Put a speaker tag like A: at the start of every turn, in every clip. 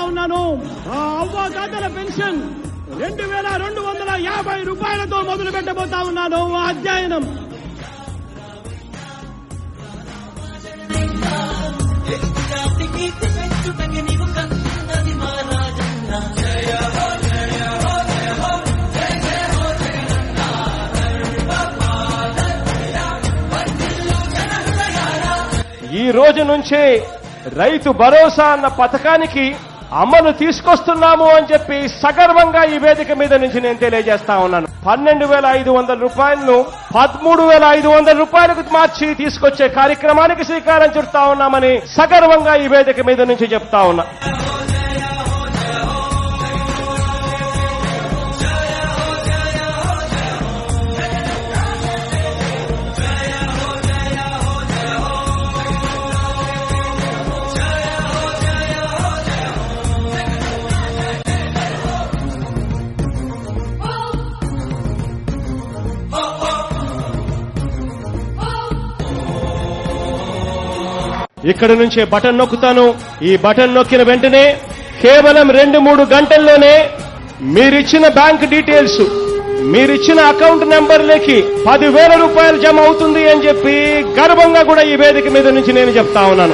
A: ఉన్నాను ఆ అవ్వాతాతల పెన్షన్ రెండు వేల రెండు వందల యాభై రూపాయలతో మొదలు పెట్టబోతా ఉన్నాను ఆ అధ్యయనం
B: ఈ రోజు నుంచే రైతు భరోసా అన్న పథకానికి అమలు తీసుకొస్తున్నాము అని చెప్పి సగర్వంగా ఈ వేదిక మీద నుంచి నేను తెలియజేస్తా ఉన్నాను పన్నెండు వేల ఐదు వందల రూపాయలను పదమూడు వేల ఐదు వందల రూపాయలకు మార్చి తీసుకొచ్చే కార్యక్రమానికి శ్రీకారం చుడతా ఉన్నామని సగర్వంగా ఈ వేదిక మీద నుంచి చెప్తా ఉన్నా ఇక్కడ నుంచే బటన్ నొక్కుతాను ఈ బటన్ నొక్కిన వెంటనే కేవలం రెండు మూడు గంటల్లోనే మీరిచ్చిన బ్యాంక్ డీటెయిల్స్ మీరిచ్చిన అకౌంట్ నెంబర్లకి పదివేల రూపాయలు జమ అవుతుంది అని చెప్పి గర్వంగా కూడా ఈ వేదిక మీద నుంచి నేను చెప్తా ఉన్నాను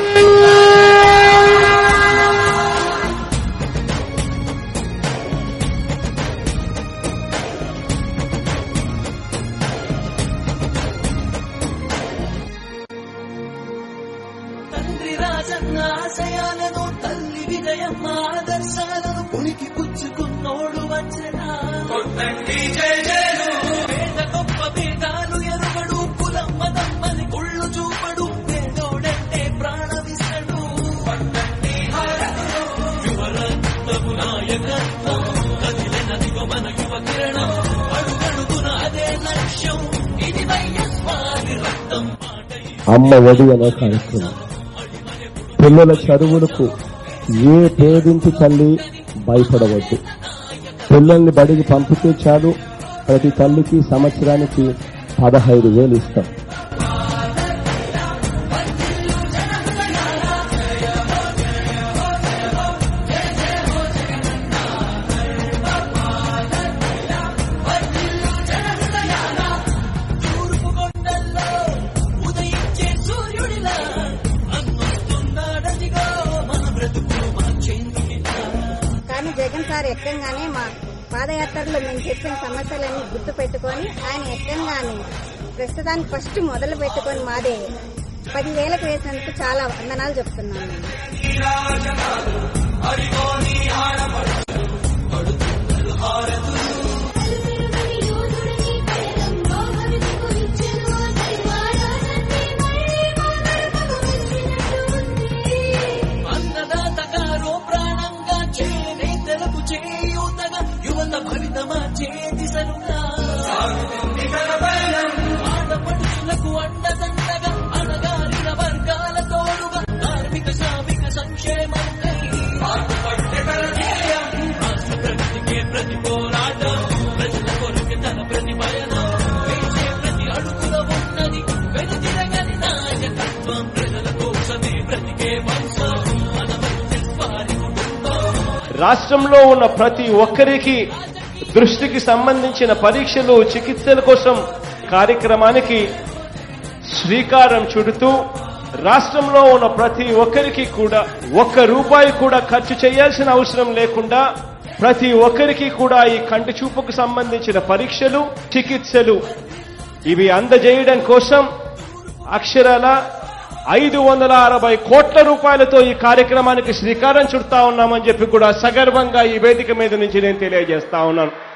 C: తండ్రి రాజన్న ఆశయాలను తల్లి విజయమ్మ ఆదర్శాలను పునికి పుచ్చుకున్నోడు వచ్చనా పేద గొప్ప భేదాలు ఎరుగడు కులమ్మ దమ్మని కుళ్ళు చూపడు పేదోడంటే ప్రాణమిస్తడు యువరత్నము నాయకత్వం కదిలినదిగో మన యువ కిరణం అడుగడుగున అదే లక్ష్యం ఇది వైఎస్వారి రక్తం పాటై
D: అమ్మ ఒడి అనే కార్యక్రమం పిల్లల చదువులకు ఏ పేదింటి తల్లి భయపడవద్దు పిల్లల్ని బడికి పంపితే చాలు ప్రతి తల్లికి సంవత్సరానికి పదహైదు వేలు ఇస్తాం
C: తూర్పు కొండల్లో ఉదయించే సూర్యుడిలా అన్నొస్తున్నాడదిగో మన బ్రతుకులు మార్చేందుకిలా
E: కానీ జగన్ సార్ ఎక్కంగానే మా పాదయాత్రలో మేము చెప్పిన సమస్యలన్నీ గుర్తు పెట్టుకొని ఆయన ఎక్కంగానే ప్రస్తుతానికి ఫస్ట్ మొదలు పెట్టుకొని మాదే పదివేలకు వేసినందుకు చాలా వందనాలు చెప్తున్నాను నేను.
C: అన్నదాతగారో ప్రాణంగా చేనేతలకు చేయూతగా యువత భవితమా చేతిసలుగా ఆడపడుచులకు అండదండగా అణగారిన వర్గాల తోడుగా కార్మిక శ్రామిక సంక్షేమంకై రాష్ట్ర ప్రగతికే ప్రతి పోరాటం ప్రజల కొరకు తన ప్రతి పయనం వేసే ప్రతి అడుగులో ఉన్నది వెనుతిరగని నాయకత్వం ప్రజల కోసమే బ్రతికే వంశం మన వారి కుటుంబం
B: రాష్ట్రంలో ఉన్న ప్రతి ఒక్కరికి దృష్టికి సంబంధించిన పరీక్షలు చికిత్సల కోసం కార్యక్రమానికి శ్రీకారం చుడుతూ రాష్ట్రంలో ఉన్న ప్రతి ఒక్కరికి కూడా ఒక్క రూపాయి కూడా ఖర్చు చేయాల్సిన అవసరం లేకుండా ప్రతి ఒక్కరికి కూడా ఈ కంటి చూపుకు సంబంధించిన పరీక్షలు చికిత్సలు ఇవి అందజేయడం కోసం అక్షరాల ఐదు వందల అరవై కోట్ల రూపాయలతో ఈ కార్యక్రమానికి శ్రీకారం చుడతా ఉన్నామని చెప్పి కూడా సగర్వంగా ఈ వేదిక మీద నుంచి నేను తెలియజేస్తా ఉన్నాను